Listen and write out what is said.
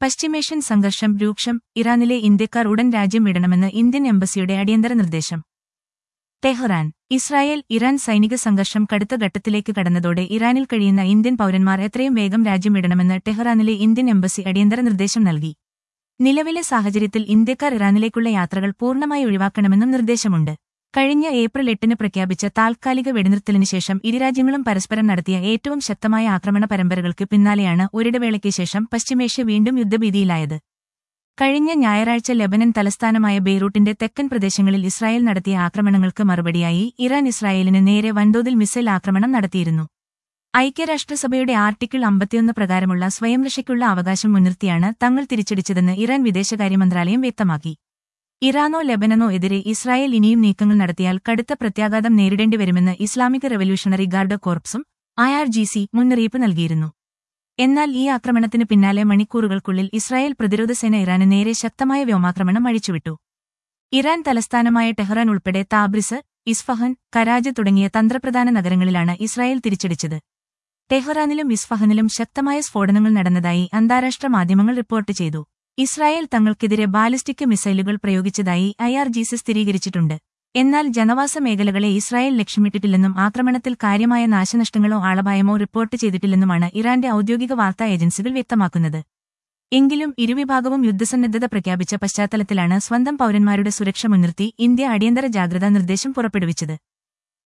പശ്ചിമേഷ്യൻ സംഘർഷം രൂക്ഷം ഇറാനിലെ ഇന്ത്യക്കാർ ഉടൻ രാജ്യം വിടണമെന്ന് ഇന്ത്യൻ എംബസിയുടെ അടിയന്തര നിർദ്ദേശം ടെഹ്റാൻ ഇസ്രായേൽ ഇറാൻ സൈനിക സംഘർഷം കടുത്ത ഘട്ടത്തിലേക്ക് കടന്നതോടെ ഇറാനിൽ കഴിയുന്ന ഇന്ത്യൻ പൌരന്മാർ എത്രയും വേഗം രാജ്യം വിടണമെന്ന് ടെഹ്റാനിലെ ഇന്ത്യൻ എംബസി അടിയന്തര നിർദ്ദേശം നൽകി നിലവിലെ സാഹചര്യത്തിൽ ഇന്ത്യക്കാർ ഇറാനിലേക്കുള്ള യാത്രകൾ പൂർണ്ണമായി ഒഴിവാക്കണമെന്നും നിർദ്ദേശമുണ്ട് കഴിഞ്ഞ ഏപ്രിൽ എട്ടിന് പ്രഖ്യാപിച്ച താൽക്കാലിക വെടിനിർത്തലിന് ശേഷം ഇരുരാജ്യങ്ങളും പരസ്പരം നടത്തിയ ഏറ്റവും ശക്തമായ ആക്രമണ പരമ്പരകൾക്ക് പിന്നാലെയാണ് ഒരിടവേളയ്ക്ക് ശേഷം പശ്ചിമേഷ്യ വീണ്ടും യുദ്ധഭീതിയിലായത് കഴിഞ്ഞ ഞായറാഴ്ച ലെബനൻ തലസ്ഥാനമായ ബെയ്റൂട്ടിന്റെ തെക്കൻ പ്രദേശങ്ങളിൽ ഇസ്രായേൽ നടത്തിയ ആക്രമണങ്ങൾക്ക് മറുപടിയായി ഇറാൻ ഇസ്രായേലിന് നേരെ വൻതോതിൽ മിസൈൽ ആക്രമണം നടത്തിയിരുന്നു ഐക്യരാഷ്ട്രസഭയുടെ ആർട്ടിക്കിൾ അമ്പത്തിയൊന്ന് പ്രകാരമുള്ള സ്വയംരക്ഷയ്ക്കുള്ള അവകാശം മുൻനിർത്തിയാണ് തങ്ങൾ തിരിച്ചടിച്ചതെന്ന് ഇറാൻ വിദേശകാര്യ മന്ത്രാലയം വ്യക്തമാക്കി ഇറാനോ ലെബനനോ എതിരെ ഇസ്രായേൽ ഇനിയും നീക്കങ്ങൾ നടത്തിയാൽ കടുത്ത പ്രത്യാഘാതം നേരിടേണ്ടി വരുമെന്ന് ഇസ്ലാമിക് റവല്യൂഷണറി ഗാർഡ് കോർപ്സും ഐ ആർ ജി സി മുന്നറിയിപ്പ് നൽകിയിരുന്നു എന്നാൽ ഈ ആക്രമണത്തിന് പിന്നാലെ മണിക്കൂറുകൾക്കുള്ളിൽ ഇസ്രായേൽ പ്രതിരോധ സേന ഇറാന് നേരെ ശക്തമായ വ്യോമാക്രമണം അഴിച്ചുവിട്ടു ഇറാൻ തലസ്ഥാനമായ ടെഹ്റാൻ ഉൾപ്പെടെ താബ്രിസ് ഇസ്ഫഹൻ കരാജ് തുടങ്ങിയ തന്ത്രപ്രധാന നഗരങ്ങളിലാണ് ഇസ്രായേൽ തിരിച്ചടിച്ചത് ടെഹ്റാനിലും ഇസ്ഫഹനിലും ശക്തമായ സ്ഫോടനങ്ങൾ നടന്നതായി അന്താരാഷ്ട്ര മാധ്യമങ്ങൾ റിപ്പോർട്ട് ചെയ്തു ഇസ്രായേൽ തങ്ങൾക്കെതിരെ ബാലിസ്റ്റിക് മിസൈലുകൾ പ്രയോഗിച്ചതായി ഐ ആർ ജി സി സ്ഥിരീകരിച്ചിട്ടുണ്ട് എന്നാൽ ജനവാസ മേഖലകളെ ഇസ്രായേൽ ലക്ഷ്യമിട്ടിട്ടില്ലെന്നും ആക്രമണത്തിൽ കാര്യമായ നാശനഷ്ടങ്ങളോ ആളപായമോ റിപ്പോർട്ട് ചെയ്തിട്ടില്ലെന്നുമാണ് ഇറാന്റെ ഔദ്യോഗിക വാർത്താ ഏജൻസികൾ വ്യക്തമാക്കുന്നത് എങ്കിലും ഇരുവിഭാഗവും യുദ്ധസന്നദ്ധത പ്രഖ്യാപിച്ച പശ്ചാത്തലത്തിലാണ് സ്വന്തം പൌരന്മാരുടെ സുരക്ഷ മുൻനിർത്തി ഇന്ത്യ അടിയന്തര ജാഗ്രതാ നിർദ്ദേശം പുറപ്പെടുവിച്ചത്